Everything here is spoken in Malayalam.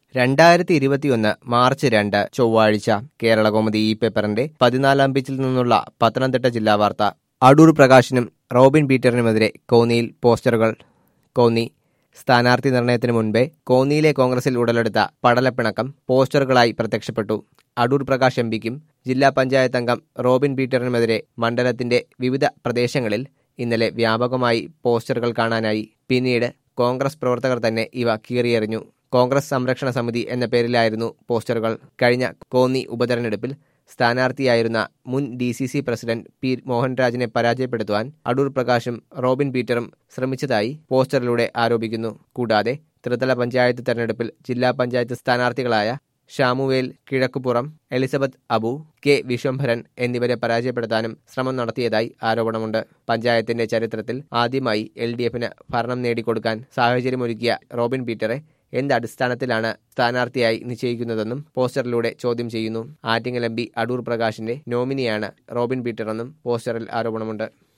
രണ്ടായിരത്തി ഇരുപത്തിയൊന്ന് മാർച്ച് രണ്ട് ചൊവ്വാഴ്ച കേരളകൗമുദി ഈ പേപ്പറിന്റെ പതിനാലാം പേജിൽ നിന്നുള്ള പത്തനംതിട്ട ജില്ലാ വാർത്ത അടൂർ പ്രകാശിനും റോബിൻ പീറ്ററിനുമെതിരെ കോന്നിയിൽ പോസ്റ്ററുകൾ കോന്നി സ്ഥാനാർത്ഥി നിർണയത്തിന് മുൻപേ കോന്നിയിലെ കോൺഗ്രസിൽ ഉടലെടുത്ത പടലപ്പിണക്കം പോസ്റ്ററുകളായി പ്രത്യക്ഷപ്പെട്ടു അടൂർ പ്രകാശ് എം പിക്കും ജില്ലാ പഞ്ചായത്ത് അംഗം റോബിൻ പീറ്ററിനുമെതിരെ മണ്ഡലത്തിന്റെ വിവിധ പ്രദേശങ്ങളിൽ ഇന്നലെ വ്യാപകമായി പോസ്റ്ററുകൾ കാണാനായി പിന്നീട് കോൺഗ്രസ് പ്രവർത്തകർ തന്നെ ഇവ കീറിയെറിഞ്ഞു കോൺഗ്രസ് സംരക്ഷണ സമിതി എന്ന പേരിലായിരുന്നു പോസ്റ്ററുകൾ കഴിഞ്ഞ കോന്നി ഉപതെരഞ്ഞെടുപ്പിൽ സ്ഥാനാർത്ഥിയായിരുന്ന മുൻ D C C president P മോഹൻരാജിനെ പരാജയപ്പെടുത്തുവാൻ അടൂർ പ്രകാശും റോബിൻ പീറ്ററും ശ്രമിച്ചതായി പോസ്റ്ററിലൂടെ ആരോപിക്കുന്നു കൂടാതെ ത്രിതല പഞ്ചായത്ത് തെരഞ്ഞെടുപ്പിൽ ജില്ലാ പഞ്ചായത്ത് സ്ഥാനാർത്ഥികളായ ഷാമുവേൽ കിഴക്കുപുറം എലിസബത്ത് അബു കെ വിശ്വംഭരൻ എന്നിവരെ പരാജയപ്പെടുത്താനും ശ്രമം നടത്തിയതായി ആരോപണമുണ്ട് പഞ്ചായത്തിന്റെ ചരിത്രത്തിൽ ആദ്യമായി എൽ ഡി എഫിന് ഭരണം നേടിക്കൊടുക്കാൻ സാഹചര്യമൊരുക്കിയ റോബിൻ പീറ്ററെ എന്ത് അടിസ്ഥാനത്തിലാണ് സ്ഥാനാർത്ഥിയായി നിശ്ചയിക്കുന്നതെന്നും പോസ്റ്ററിലൂടെ ചോദ്യം ചെയ്യുന്നു ആറ്റിങ്ങൽ എം പി അടൂർ പ്രകാശിന്റെ നോമിനിയാണ് റോബിൻ പീറ്ററെന്നും പോസ്റ്ററിൽ ആരോപണമുണ്ട്